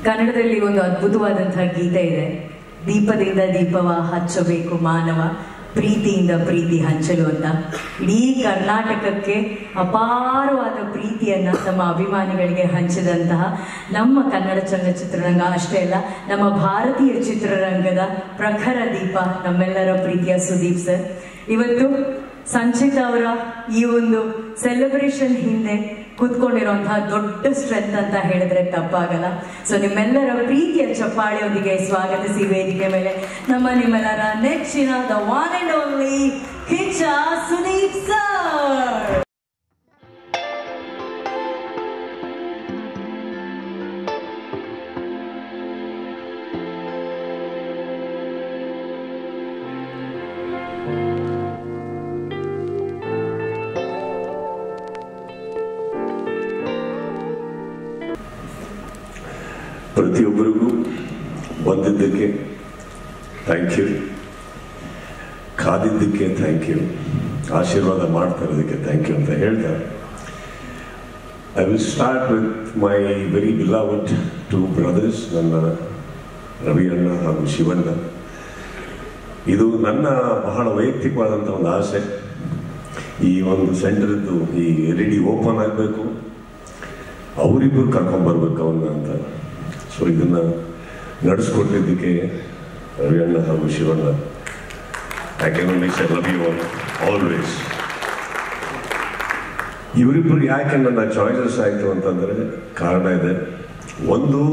ಕನ್ನಡದಲ್ಲಿ ಒಂದು ಅದ್ಭುತವಾದಂತಹ ಗೀತೆ ಇದೆ ದೀಪದಿಂದ ದೀಪವ ಹಚ್ಚಬೇಕು ಮಾನವ ಪ್ರೀತಿಯಿಂದ ಪ್ರೀತಿ ಹಂಚಲು ಅಂತ ಇಡೀ ಕರ್ನಾಟಕಕ್ಕೆ ಅಪಾರವಾದ ಪ್ರೀತಿಯನ್ನ ತಮ್ಮ ಅಭಿಮಾನಿಗಳಿಗೆ ಹಂಚಿದಂತಹ ನಮ್ಮ ಕನ್ನಡ ಚಲನಚಿತ್ರರಂಗ ಅಷ್ಟೇ ಅಲ್ಲ ನಮ್ಮ ಭಾರತೀಯ ಚಿತ್ರರಂಗದ ಪ್ರಖರ ದೀಪ ನಮ್ಮೆಲ್ಲರ ಪ್ರೀತಿಯ ಸುದೀಪ್ ಸರ್ ಇವತ್ತು ಸಂಚಿತ ಅವರ ಈ ಒಂದು ಸೆಲೆಬ್ರೇಷನ್ ಹಿಂದೆ ಕೂತ್ಕೊಂಡಿರುವಂತಹ ದೊಡ್ಡ ಸ್ಟ್ರೆಂತ್ ಅಂತ ಹೇಳಿದ್ರೆ ತಪ್ಪಾಗಲ್ಲ ಸೊ ನಿಮ್ಮೆಲ್ಲರ ಪ್ರೀತಿಯ ಚಪ್ಪಾಳೆಯೊಂದಿಗೆ ಸ್ವಾಗತಿಸಿ ವೇದಿಕೆ ಮೇಲೆ ನಮ್ಮ ನಿಮ್ಮೆಲ್ಲರ ನೆಚ್ಚಿನ the one and only Kichcha Sudeep sir ಪ್ರತಿಯೊಬ್ಬರಿಗೂ ಬಂದಿದ್ದಕ್ಕೆ ಥ್ಯಾಂಕ್ ಯು ಕಾದಿದ್ದಕ್ಕೆ ಥ್ಯಾಂಕ್ ಯು ಆಶೀರ್ವಾದ ಮಾಡ್ತಾ ಇರೋದಕ್ಕೆ ಥ್ಯಾಂಕ್ ಯು ಅಂತ ಹೇಳ್ತಾ I will start with my very beloved two brothers ನನ್ನ ರವಿ ಅಣ್ಣ ಹಾಗೂ ಶಿವಣ್ಣ ಇದು ನನ್ನ ಬಹಳ ವೈಯಕ್ತಿಕವಾದಂಥ ಒಂದು ಆಸೆ ಈ ಒಂದು ಸೆಂಟರ್ದು ಈ ಎಲ್ ಇ ಡಿ ಓಪನ್ ಆಗಬೇಕು ಅವರಿಬ್ಬರು ಕರ್ಕೊಂಡ್ಬರ್ಬೇಕು ಅವನ್ನ ಅಂತ ಸೊ ಇದನ್ನ ನಡೆಸ್ಕೊಟ್ಟಿದ್ದಕ್ಕೆ ರವಿಯಣ್ಣ ಹಾಗೂ Shivanna I can only say love you always ಇವರಿಬ್ಬರು ಯಾಕೆ ನನ್ನ ಚಾಯ್ಸಸ್ ಆಯಿತು ಅಂತಂದ್ರೆ ಕಾರಣ ಇದೆ ಒಂದು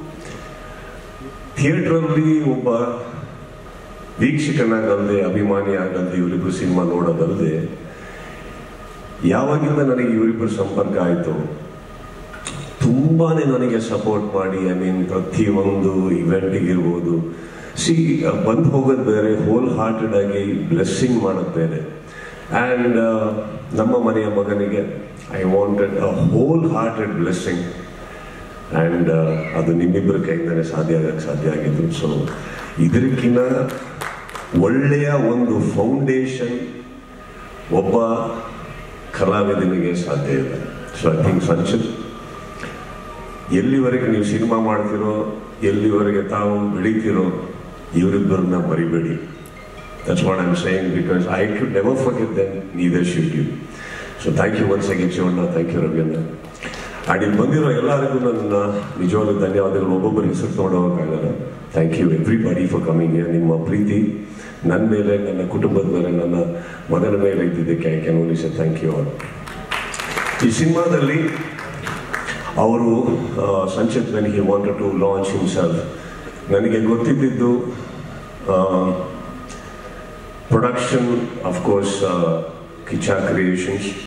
ಥಿಯೇಟ್ರಲ್ಲಿ ಒಬ್ಬ ವೀಕ್ಷಕನಾಗಲ್ದೆ ಅಭಿಮಾನಿ ಆಗಲ್ದೆ ಇವರಿಬ್ಬರು ಸಿನಿಮಾ ನೋಡೋದಲ್ಲದೆ ಯಾವಾಗಿಂದ ನನಗೆ ಇವರಿಬ್ಬರು ಸಂಪರ್ಕ ಆಯಿತು ತುಂಬಾನೇ ನನಗೆ ಸಪೋರ್ಟ್ ಮಾಡಿ ಐ ಮೀನ್ ಪ್ರತಿಯೊಂದು ಇವೆಂಟಿಗೆ ಇರ್ಬೋದು ಸಿ ಬಂದು ಹೋಗೋದು ಬೇರೆ ಹೋಲ್ ಹಾರ್ಟೆಡ್ ಆಗಿ ಬ್ಲೆಸ್ಸಿಂಗ್ ಮಾಡೋದು ಬೇರೆ ಆ್ಯಂಡ್ ನಮ್ಮ ಮನೆಯ ಮಗನಿಗೆ I wanted a wholehearted blessing and ಅದು ನಿಮ್ಮಿಬ್ಬರ ಕೈಯಿಂದನೇ ಸಾಧ್ಯ ಆಗಕ್ಕೆ ಸಾಧ್ಯ ಆಗಿದ್ದು ಸೊ ಇದಕ್ಕಿಂತ ಒಳ್ಳೆಯ ಒಂದು ಫೌಂಡೇಶನ್ ಒಬ್ಬ ಕಲಾವಿದನಿಗೆ ಸಾಧ್ಯ ಇಲ್ಲ ಸೊ ಐ ಥಿಂಕ್ ಸಂಚಿತ್ ಎಲ್ಲಿವರೆಗೆ ನೀವು ಸಿನಿಮಾ ಮಾಡ್ತಿರೋ ಎಲ್ಲಿವರೆಗೆ ತಾವು ಬೆಳಿತೀರೋ ಇವರಿಬ್ಬರನ್ನ ಮರಿಬೇಡಿ that's what I'm saying because I could never forget them neither should you so thank you once again Shivanna thank you Ravianna and ಇಲ್ಲಿ ಬಂದಿರೋ ಎಲ್ಲರಿಗೂ ನನ್ನ ನಿಜವಾಗ್ಲೂ ಧನ್ಯವಾದಗಳು ಒಬ್ಬೊಬ್ಬರ ಹೆಸರು ತೊಗೊಂಡೋಗಕ್ಕಾಗಲ್ಲ thank you everybody for coming ನಿಮ್ಮ ಪ್ರೀತಿ ನನ್ನ ಮೇಲೆ ನನ್ನ ಕುಟುಂಬದ ಮೇಲೆ ನನ್ನ ಮಗನ ಮೇಲೆ ಇದ್ದಿದ್ದಕ್ಕೆ I can only say thank you all ಈ ಸಿನಿಮಾದಲ್ಲಿ ಅವರು Sanchit when he wanted to launch himself ನನಗೆ ಗೊತ್ತಿದ್ದಿದ್ದು production of course Kichcha creations